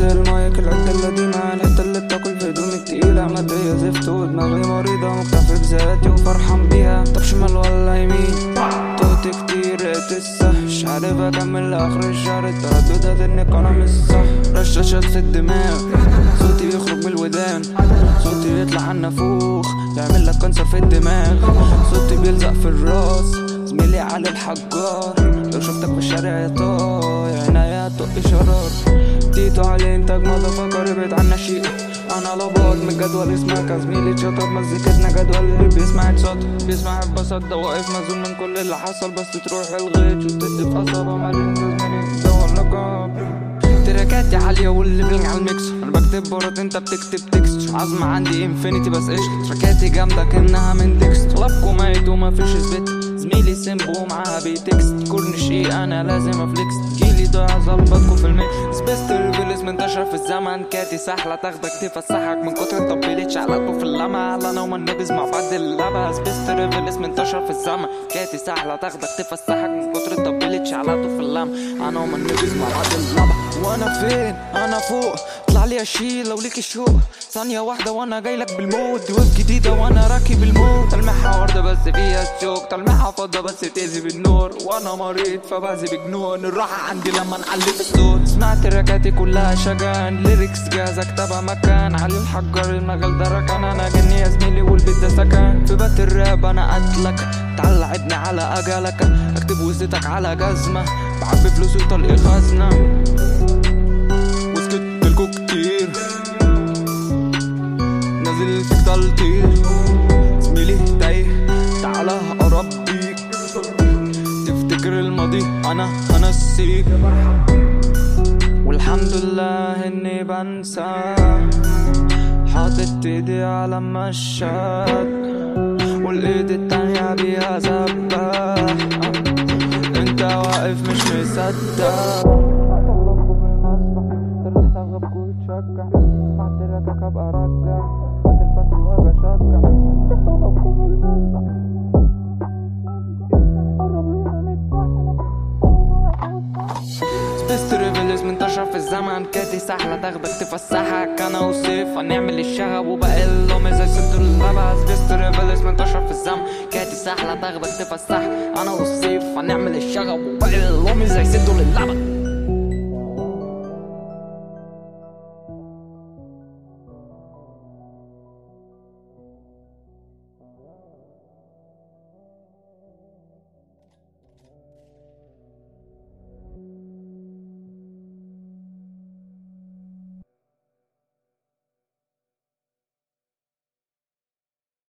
المايك العدة القديمة الحتة اللي بتاكل في هدومي التقيلة مادية زفت ودماغي مريضة مكتفي بذاتي وفرحان بيها طب شمال ولا يمين توت كتير لسه مش عارف اكمل لاخر الشهر الترددات انك انا مش صح رشاشات في الدماغ صوتي بيخرج من الودان صوتي بيطلع على النافوخ يعمل لك كانسر في الدماغ صوتي بيلزق في الراس زميلي علي الحجار لو شفتك في الشارع يا طاي عينيا تقي شرار تيتو على انتاج مضافكر ابعد عنا شيء انا لباط من جدول اسمك يا زميلي شطب مزيكتنا جدول اللي بيسمع يتصدر بيسمع يتبسط ده واقف مزون من كل اللي حصل بس تروح الغيط وتدي في قصبة مالين زميلي دور لقب تراكاتي عالية واللي بيلغي على الميكس انا بكتب بورات انت بتكتب تكست عظمة عندي انفينيتي بس قشطة تراكاتي جامدة كأنها من ديكست طلبكم ميت ومفيش اثبات زميلي سيمبو معاها بيتكست كورنش ايه انا لازم افليكس جيلي ضايع ظبطكوا في الميت سبيست ريفيلز منتشرة في الزمن كاتي سحلة تاخدك تفسحك من كتر التطبيلات شعلته في اللمع على انا وما النبز مع بعض اللعبة سبيست ريفيلز منتشرة في الزمن كاتي سحلة تاخدك تفسحك من كتر التطبيلات شعلته في اللمع انا وما النبز مع بعض اللعبة وانا فين انا فوق اطلع لي اشيل لو ليك الشوق ثانية واحدة وانا جايلك بالموت دي ويف جديدة وانا راكب الموت تلميحها وردة بس فيها الشوك تلميحها فضة بس تأذي بالنور وانا مريض فبهزي بجنون الراحة عندي لما نعلي في الصوت سمعت ركاتي كلها شجان ليركس جاهزة اكتبها مكان علي الحجر المجال ده ركان انا جني يا زميلي والبيت ده سكن في بيت الراب انا قتلك تعال لعبني على اجلك اكتب وزتك على جزمة بعبي فلوسي وطلقي خزنة وسكت لكو كتير نازل فيك تلطير زميلي تايه تعالى اقرب بيك تفتكر الماضي انا هنسيك والحمد لله اني بنسى حاطط ايدي على المشات والايد التانية بيها سباح انت واقف مش مصدق تغلبكوا في المسبح تريح تغلبكوا يتشجع سمعت ركك ابقى رجع هات الفانتي واجي اشجع تريح تغلبكوا في المسبح قرب هنا نتبحلق سبيست ريفيلز منتشر في الزمن كاتي سحلة تاخدك تفسحك انا وسيف هنعمل الشغب وبقى اللومي زي ست اللبس سبيست ريفيلز منتشر في الزمن كاتي سحلة تاخدك تفسحك انا والسيف هنعمل الشغب وبقى اللومي زي ست اللبس